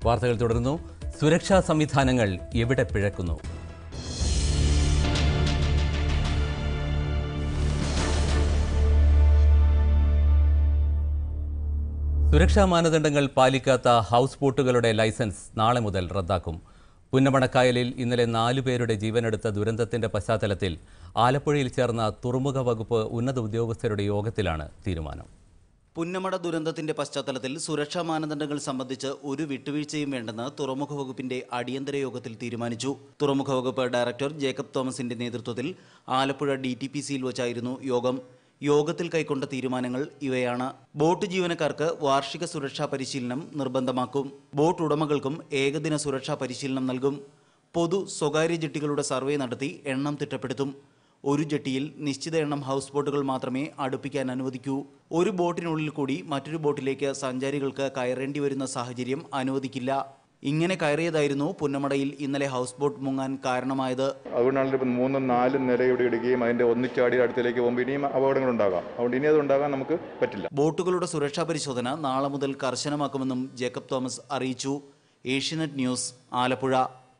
വാർത്തകൾ തുടരുന്നു സുരക്ഷാ സംവിധാനങ്ങൾ എവിടെ പിഴക്കുന്നു സുരക്ഷാ മാനദണ്ഡങ്ങൾ പാലിക്കാത്ത ഹൗസ് ബോട്ടുകളുടെ ലൈസൻസ് നാളെ മുതൽ റദ്ദാക്കും പുന്നമണക്കായലിൽ ഇന്നലെ നാലു പേരുടെ ജീവനെടുത്ത ദുരന്തത്തിന്റെ പശ്ചാത്തലത്തിൽ ആലപ്പുഴയിൽ ചേർന്ന തുറമുഖ വകുപ്പ് ഉന്നത ഉദ്യോഗസ്ഥരുടെ യോഗത്തിലാണ് തീരുമാനം പുന്നമട ദുരന്തത്തിന്റെ പശ്ചാത്തലത്തിൽ സുരക്ഷാ മാനദണ്ഡങ്ങൾ സംബന്ധിച്ച് ഒരു വിട്ടുവീഴ്ചയും വേണ്ടെന്ന് തുറമുഖ വകുപ്പിന്റെ അടിയന്തര യോഗത്തിൽ തീരുമാനിച്ചു തുറമുഖ വകുപ്പ് ഡയറക്ടർ ജേക്കബ് തോമസിന്റെ നേതൃത്വത്തിൽ ആലപ്പുഴ ഡി ടി പി സിയിൽ വച്ചായിരുന്നു യോഗം യോഗത്തിൽ കൈക്കൊണ്ട തീരുമാനങ്ങൾ ഇവയാണ് ബോട്ട് ജീവനക്കാർക്ക് വാർഷിക സുരക്ഷാ പരിശീലനം നിർബന്ധമാക്കും ബോട്ട് ഉടമകൾക്കും ഏകദിന സുരക്ഷാ പരിശീലനം നൽകും പൊതു സ്വകാര്യ ജെട്ടികളുടെ സർവേ നടത്തി എണ്ണം തിട്ടപ്പെടുത്തും ഒരു ജെട്ടിയിൽ നിശ്ചിത എണ്ണം ഹൗസ് ബോട്ടുകൾ മാത്രമേ അടുപ്പിക്കാൻ അനുവദിക്കൂ ഒരു ബോട്ടിനുള്ളിൽ കൂടി മറ്റൊരു ബോട്ടിലേക്ക് സഞ്ചാരികൾക്ക് കയറേണ്ടി വരുന്ന സാഹചര്യം അനുവദിക്കില്ല ഇങ്ങനെ കയറിയതായിരുന്നു പുന്നമടയിൽ ഇന്നലെ ഹൗസ് ബോട്ട് മുങ്ങാൻ കാരണമായത് അതുകൊണ്ടാണ് ഇപ്പം മൂന്നും നാലും നില ഇവിടെ ഇടുകയും അതിൻ്റെ ഒന്നിച്ചാടി അടുത്തേക്ക് പോകുമ്പോൾ ഇനിയും അപകടങ്ങൾ ഉണ്ടാകാം അതുകൊണ്ട് ഇനി അത് ഉണ്ടാകാൻ നമുക്ക് പറ്റില്ല ബോട്ടുകളുടെ സുരക്ഷാ പരിശോധന നാളെ മുതൽ കർശനമാക്കുമെന്നും ജേക്കബ് തോമസ് അറിയിച്ചു ഏഷ്യനെറ്റ് ന്യൂസ് ആലപ്പുഴ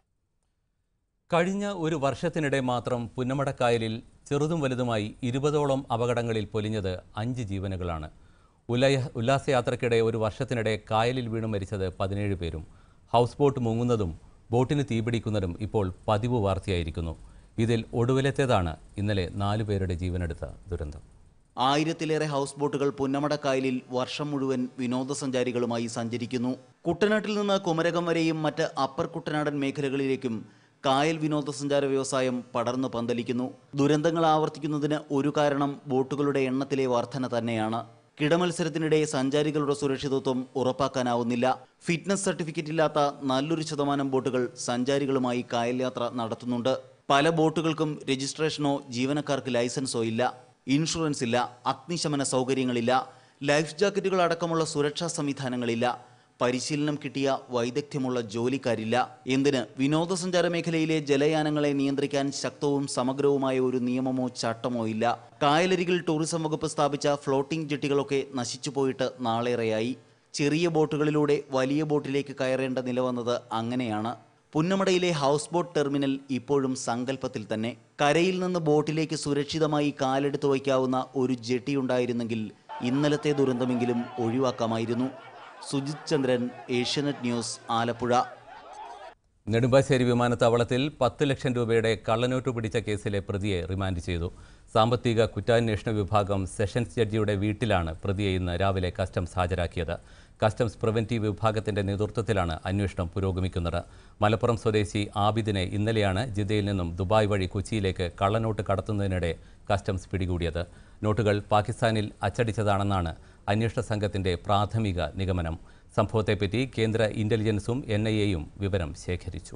കഴിഞ്ഞ ഒരു വർഷത്തിനിടെ മാത്രം പുന്നമടക്കായലിൽ ചെറുതും വലുതുമായി ഇരുപതോളം അപകടങ്ങളിൽ പൊലിഞ്ഞത് അഞ്ച് ജീവനുകളാണ് ഉലയ ഉല്ലാസയാത്രയ്ക്കിടെ ഒരു വർഷത്തിനിടെ കായലിൽ വീണു മരിച്ചത് പതിനേഴ് പേരും ഹൗസ് ബോട്ട് മുങ്ങുന്നതും ബോട്ടിന് തീപിടിക്കുന്നതും ഇപ്പോൾ പതിവ് വാർത്തയായിരിക്കുന്നു ഇതിൽ ഒടുവിലത്തേതാണ് ഇന്നലെ നാലു പേരുടെ ജീവനെടുത്ത ദുരന്തം ആയിരത്തിലേറെ ഹൗസ് ബോട്ടുകൾ പുന്നമടക്കായലിൽ വർഷം മുഴുവൻ വിനോദസഞ്ചാരികളുമായി സഞ്ചരിക്കുന്നു കുട്ടനാട്ടിൽ നിന്ന് കുമരകം വരെയും മറ്റ് അപ്പർ കുട്ടനാടൻ മേഖലകളിലേക്കും കായൽ വിനോദസഞ്ചാര വ്യവസായം പടർന്നു പന്തലിക്കുന്നു ദുരന്തങ്ങൾ ആവർത്തിക്കുന്നതിന് ഒരു കാരണം ബോട്ടുകളുടെ എണ്ണത്തിലെ വർധന തന്നെയാണ് കിടമത്സരത്തിനിടെ സഞ്ചാരികളുടെ സുരക്ഷിതത്വം ഉറപ്പാക്കാനാവുന്നില്ല ഫിറ്റ്നസ് സർട്ടിഫിക്കറ്റ് ഇല്ലാത്ത നല്ലൊരു ശതമാനം ബോട്ടുകൾ സഞ്ചാരികളുമായി കായൽ യാത്ര നടത്തുന്നുണ്ട് പല ബോട്ടുകൾക്കും രജിസ്ട്രേഷനോ ജീവനക്കാർക്ക് ലൈസൻസോ ഇല്ല ഇൻഷുറൻസ് ഇല്ല അഗ്നിശമന സൗകര്യങ്ങളില്ല ലൈഫ് ജാക്കറ്റുകൾ അടക്കമുള്ള സുരക്ഷാ സംവിധാനങ്ങളില്ല പരിശീലനം കിട്ടിയ വൈദഗ്ധ്യമുള്ള ജോലിക്കാരില്ല എന്തിന് വിനോദസഞ്ചാര മേഖലയിലെ ജലയാനങ്ങളെ നിയന്ത്രിക്കാൻ ശക്തവും സമഗ്രവുമായ ഒരു നിയമമോ ചട്ടമോ ഇല്ല കായലരികിൽ ടൂറിസം വകുപ്പ് സ്ഥാപിച്ച ഫ്ലോട്ടിംഗ് ജെട്ടികളൊക്കെ നശിച്ചു പോയിട്ട് നാളേറെയായി ചെറിയ ബോട്ടുകളിലൂടെ വലിയ ബോട്ടിലേക്ക് കയറേണ്ട നില വന്നത് അങ്ങനെയാണ് പുന്നമടയിലെ ഹൗസ് ബോട്ട് ടെർമിനൽ ഇപ്പോഴും സങ്കല്പത്തിൽ തന്നെ കരയിൽ നിന്ന് ബോട്ടിലേക്ക് സുരക്ഷിതമായി കാലെടുത്ത് വയ്ക്കാവുന്ന ഒരു ജെട്ടി ഉണ്ടായിരുന്നെങ്കിൽ ഇന്നലത്തെ ദുരന്തമെങ്കിലും ഒഴിവാക്കാമായിരുന്നു സുജിത് ചന്ദ്രൻ ഏഷ്യാനെറ്റ് ന്യൂസ് ആലപ്പുഴ നെടുമ്പാശ്ശേരി വിമാനത്താവളത്തിൽ പത്ത് ലക്ഷം രൂപയുടെ കള്ളനോട്ട് പിടിച്ച കേസിലെ പ്രതിയെ റിമാൻഡ് ചെയ്തു സാമ്പത്തിക കുറ്റാന്വേഷണ വിഭാഗം സെഷൻസ് ജഡ്ജിയുടെ വീട്ടിലാണ് പ്രതിയെ ഇന്ന് രാവിലെ കസ്റ്റംസ് ഹാജരാക്കിയത് കസ്റ്റംസ് പ്രിവന്റീവ് വിഭാഗത്തിന്റെ നേതൃത്വത്തിലാണ് അന്വേഷണം പുരോഗമിക്കുന്നത് മലപ്പുറം സ്വദേശി ആബിദിനെ ഇന്നലെയാണ് ജിദ്ദയിൽ നിന്നും ദുബായ് വഴി കൊച്ചിയിലേക്ക് കള്ളനോട്ട് കടത്തുന്നതിനിടെ കസ്റ്റംസ് പിടികൂടിയത് നോട്ടുകൾ പാകിസ്ഥാനിൽ അച്ചടിച്ചതാണെന്നാണ് അന്വേഷണ സംഘത്തിന്റെ പ്രാഥമിക നിഗമനം സംഭവത്തെപ്പറ്റി കേന്ദ്ര ഇന്റലിജൻസും എൻ ഐ എയും വിവരം ശേഖരിച്ചു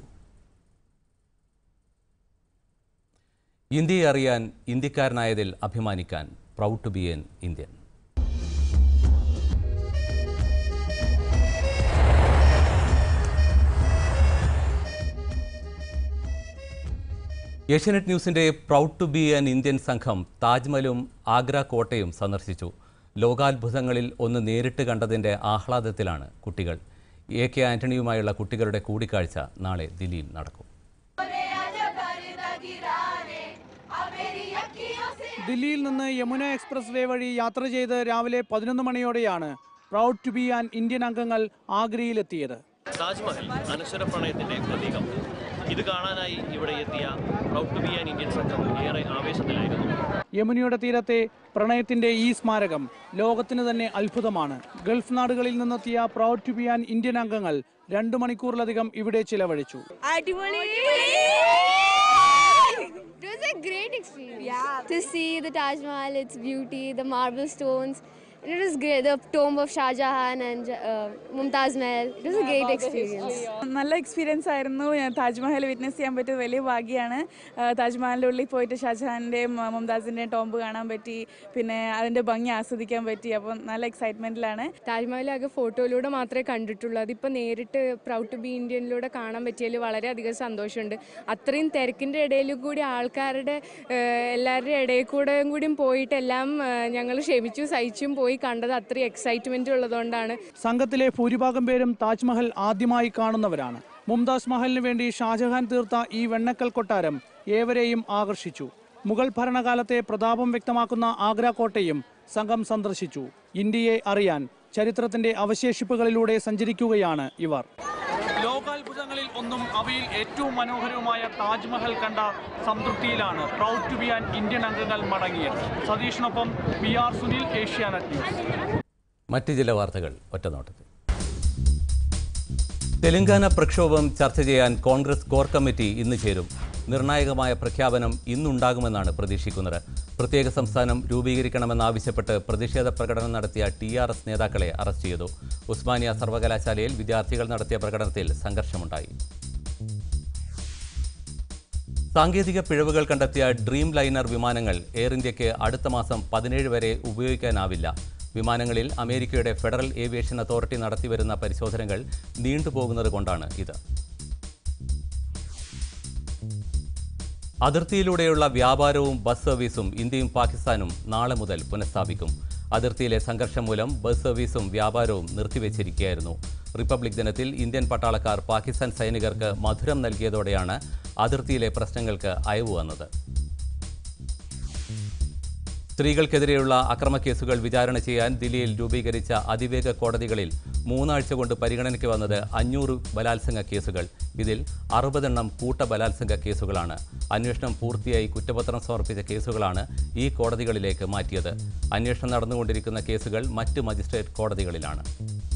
ഇന്ത്യയെ അറിയാൻ ഇന്ത്യക്കാരനായതിൽ അഭിമാനിക്കാൻ proud to be an Indian Asianet ന്യൂസിന്റെ proud to be an Indian സംഘം താജ്മഹലും ആഗ്ര കോട്ടയും സന്ദർശിച്ചു ലോകാത്ഭുതങ്ങളിൽ ഒന്ന് നേരിട്ട് കണ്ടതിന്റെ ആഹ്ലാദത്തിലാണ് കുട്ടികൾ എ കെ ആന്റണിയുമായുള്ള കുട്ടികളുടെ കൂടിക്കാഴ്ച നാളെ ദില്ലിയിൽ നടക്കും ദില്ലിയിൽ നിന്ന് യമുന എക്സ്പ്രസ് വേ വഴി യാത്ര ചെയ്ത് രാവിലെ പതിനൊന്ന് മണിയോടെയാണ് proud to be an Indian അംഗങ്ങൾ ആഗ്രയിലെത്തിയത് താജ്മഹൽ അനശ്വര പ്രണയത്തിന്റെ പ്രതീകം ഇത് കാണാനായി ഇവിടെ എത്തിയ proud to be an Indian സംഘം ഏറെ ആവേശത്തിലായിരുന്നു യമുനയുടെ തീരത്തെ പ്രണയത്തിന്റെ ഈ സ്മാരകം ലോകത്തിന് തന്നെ അത്ഭുതമാണ് ഗൾഫ് നാടുകളിൽ നിന്നെത്തിയ proud to be an Indian അംഗങ്ങൾ രണ്ടു മണിക്കൂറിലധികം ഇവിടെ ചിലവഴിച്ചു അടിപൊളി It was a great experience. Yeah. To see the Taj Mahal, its beauty, the marble stones. It was great. The tomb of Shah Jahan and uh, Mumtaz Mahal. It was a great experience. നല്ല experience ആയിരുന്നു ഞാൻ Taj Mahal witness ചെയ്യാൻ പറ്റിയത് വലിയ ഭാഗ്യമാണ് ആ, താജ്മഹലിൻ്റെ ഉള്ളിൽ പോയിട്ട് ഷാജഹാൻ്റെയും മുംതാസിൻ്റെയും ടോംബ് കാണാൻ പറ്റി പിന്നെ അതിൻ്റെ ഭംഗി ആസ്വദിക്കാൻ പറ്റി അപ്പം നല്ല എക്സൈറ്റ്മെൻറ്റിലാണ് താജ്മഹൽ ആകെ ഫോട്ടോയിലൂടെ മാത്രമേ കണ്ടിട്ടുള്ളൂ അതിപ്പോൾ നേരിട്ട് പ്രൗഡ് ടു ബി ഇന്ത്യനിലൂടെ കാണാൻ പറ്റിയതിൽ വളരെയധികം സന്തോഷമുണ്ട് അത്രയും തിരക്കിൻ്റെ ഇടയിൽ കൂടി ആൾക്കാരുടെ ഏഹ്, എല്ലാവരുടെ ഇടയിൽ കൂടെയും കൂടിയും പോയിട്ട് എല്ലാം ഞങ്ങൾ ക്ഷമിച്ചു സഹിച്ചും പോയി പോയി കണ്ടത് അത്രയും എക്സൈറ്റ്മെന്റ് ഉള്ളതുകൊണ്ടാണ് സംഘത്തിലെ ഭൂരിഭാഗം പേരും താജ്മഹൽ ആദ്യമായി കാണുന്നവരാണ് മുംതാസ് മഹലിന് വേണ്ടി ഷാജഹാൻ തീർത്ത ഈ വെണ്ണക്കൽ കൊട്ടാരം ഏവരെയും ആകർഷിച്ചു മുഗൾ ഭരണകാലത്തെ പ്രതാപം വ്യക്തമാക്കുന്ന ആഗ്ര കോട്ടയും സംഘം സന്ദർശിച്ചു ഇന്ത്യയെ അറിയാൻ ചരിത്രത്തിന്റെ അവശേഷിപ്പുകളിലൂടെ സഞ്ചരിക്കുകയാണ് ഇവർ ലോകാത്ഭുതങ്ങളിൽ ഒന്നും അവയിൽ ഏറ്റവും മനോഹരവുമായ താജ്മഹൽ കണ്ട സംതൃപ്തിയിലാണ് proud to be an Indian അംഗങ്ങൾ മടങ്ങിയത് സതീഷിനൊപ്പം P R Sunil Asianet news മറ്റ് ചില വാർത്തകൾ ഒറ്റനോട്ടത്തിൽ തെലങ്കാന പ്രക്ഷോഭം ചർച്ച ചെയ്യാൻ കോൺഗ്രസ് കോർ കമ്മിറ്റി ഇന്ന് ചേരും നിർണായകമായ പ്രഖ്യാപനം ഇന്നുണ്ടാകുമെന്നാണ് പ്രതീക്ഷിക്കുന്നത് പ്രത്യേക സംസ്ഥാനം രൂപീകരിക്കണമെന്നാവശ്യപ്പെട്ട് പ്രതിഷേധ പ്രകടനം നടത്തിയ ടി ആർ എസ് നേതാക്കളെ അറസ്റ്റ് ചെയ്തു ഉസ്മാനിയ സർവകലാശാലയിൽ വിദ്യാർത്ഥികൾ നടത്തിയ പ്രകടനത്തിൽ സംഘർഷമുണ്ടായി സാങ്കേതിക പിഴവുകൾ കണ്ടെത്തിയ ഡ്രീം ലൈനർ വിമാനങ്ങൾ എയർ ഇന്ത്യക്ക് അടുത്ത മാസം പതിനേഴ് വരെ ഉപയോഗിക്കാനാവില്ല വിമാനങ്ങളിൽ അമേരിക്കയുടെ ഫെഡറൽ ഏവിയേഷൻ അതോറിറ്റി നടത്തിവരുന്ന പരിശോധനകൾ നീണ്ടുപോകുന്നത് കൊണ്ടാണ് ഇത് അതിർത്തിയിലൂടെയുള്ള വ്യാപാരവും ബസ് സർവീസും ഇന്ത്യയും പാകിസ്ഥാനും നാളെ മുതൽ പുനഃസ്ഥാപിക്കും അതിർത്തിയിലെ സംഘർഷം മൂലം ബസ് സർവീസും വ്യാപാരവും നിർത്തിവെച്ചിരിക്കുകയായിരുന്നു റിപ്പബ്ലിക് ദിനത്തിൽ ഇന്ത്യൻ പട്ടാളക്കാർ പാകിസ്ഥാൻ സൈനികർക്ക് മധുരം നൽകിയതോടെയാണ് അതിർത്തിയിലെ പ്രശ്നങ്ങൾക്ക് അയവ് വന്നത് സ്ത്രീകൾക്കെതിരെയുള്ള അക്രമക്കേസുകൾ വിചാരണ ചെയ്യാൻ ദില്ലിയിൽ രൂപീകരിച്ച അതിവേഗ കോടതികളിൽ മൂന്നാഴ്ച കൊണ്ട് പരിഗണനയ്ക്ക് വന്നത് അഞ്ഞൂറ് ബലാത്സംഗ കേസുകൾ ഇതിൽ അറുപതെണ്ണം കൂട്ട ബലാത്സംഗ കേസുകളാണ് അന്വേഷണം പൂർത്തിയായി കുറ്റപത്രം സമർപ്പിച്ച കേസുകളാണ് ഈ കോടതികളിലേക്ക് മാറ്റിയത് അന്വേഷണം നടന്നുകൊണ്ടിരിക്കുന്ന കേസുകൾ മറ്റ് മജിസ്ട്രേറ്റ് കോടതികളിലാണ്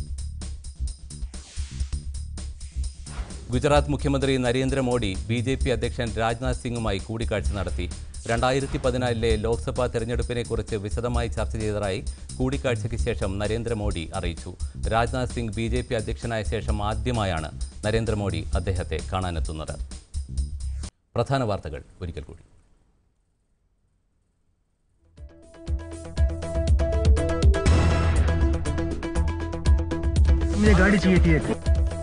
ഗുജറാത്ത് മുഖ്യമന്ത്രി നരേന്ദ്രമോദി ബി ജെ പി അധ്യക്ഷൻ രാജ്നാഥ് സിംഗുമായി കൂടിക്കാഴ്ച നടത്തി രണ്ടായിരത്തി പതിനാലിലെ ലോക്സഭാ തെരഞ്ഞെടുപ്പിനെക്കുറിച്ച് വിശദമായി ചർച്ച ചെയ്തതായി കൂടിക്കാഴ്ചയ്ക്ക് ശേഷം നരേന്ദ്രമോദി അറിയിച്ചു Rajnath Singh B J P അധ്യക്ഷനായ ശേഷം ആദ്യമായാണ് നരേന്ദ്രമോദി അദ്ദേഹത്തെ കാണാനെത്തുന്നത് പ്രധാന വാർത്തകൾ ഒരിക്കൽ കൂടി मुझे गाड़ी चाहिए थी एक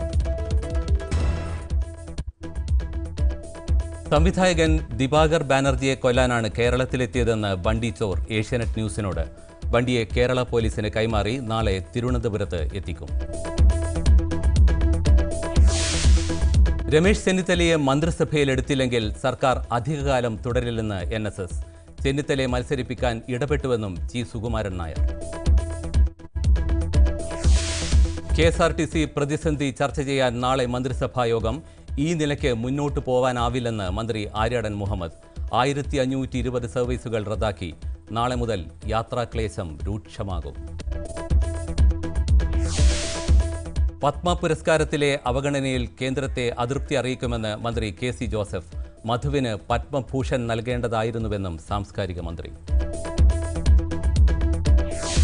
സംവിധായകൻ ദിവാകർ ബാനർജിയെ കൊല്ലാനാണ് കേരളത്തിലെത്തിയതെന്ന് ബണ്ടി ചോർ ഏഷ്യാനെറ്റ് ന്യൂസിനോട് ബണ്ടിയെ കേരള പോലീസിന് കൈമാറി നാളെ തിരുവനന്തപുരത്ത് എത്തിക്കും രമേശ് ചെന്നിത്തലയെ മന്ത്രിസഭയിൽ എടുത്തില്ലെങ്കിൽ സർക്കാർ അധികകാലം തുടരില്ലെന്ന് എൻ എസ് എസ് ചെന്നിത്തലയെ മത്സരിപ്പിക്കാൻ ഇടപെട്ടുവെന്നും G Sukumaran Nair K S R T C പ്രതിസന്ധി ചർച്ച ചെയ്യാൻ നാളെ മന്ത്രിസഭാ യോഗം ഈ നിലയ്ക്ക് മുന്നോട്ട് പോവാനാവില്ലെന്ന് മന്ത്രി ആര്യാടൻ മുഹമ്മദ് ആയിരത്തി അഞ്ഞൂറ്റി ഇരുപത് സർവീസുകൾ റദ്ദാക്കി നാളെ മുതൽ യാത്രാക്ലേശം രൂക്ഷമാകും പത്മ പുരസ്കാരത്തിലെ അവഗണനയിൽ കേന്ദ്രത്തെ അതൃപ്തി അറിയിക്കുമെന്ന് മന്ത്രി കെ സി ജോസഫ് മധുവിന് പത്മഭൂഷൺ നൽകേണ്ടതായിരുന്നുവെന്നും സാംസ്കാരിക മന്ത്രി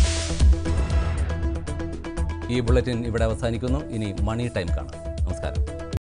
ഈ ബുള്ളറ്റിൻ ഇവിടെ അവസാനിക്കുന്നു ഇനി മണി ടൈം കാണാം നമസ്കാരം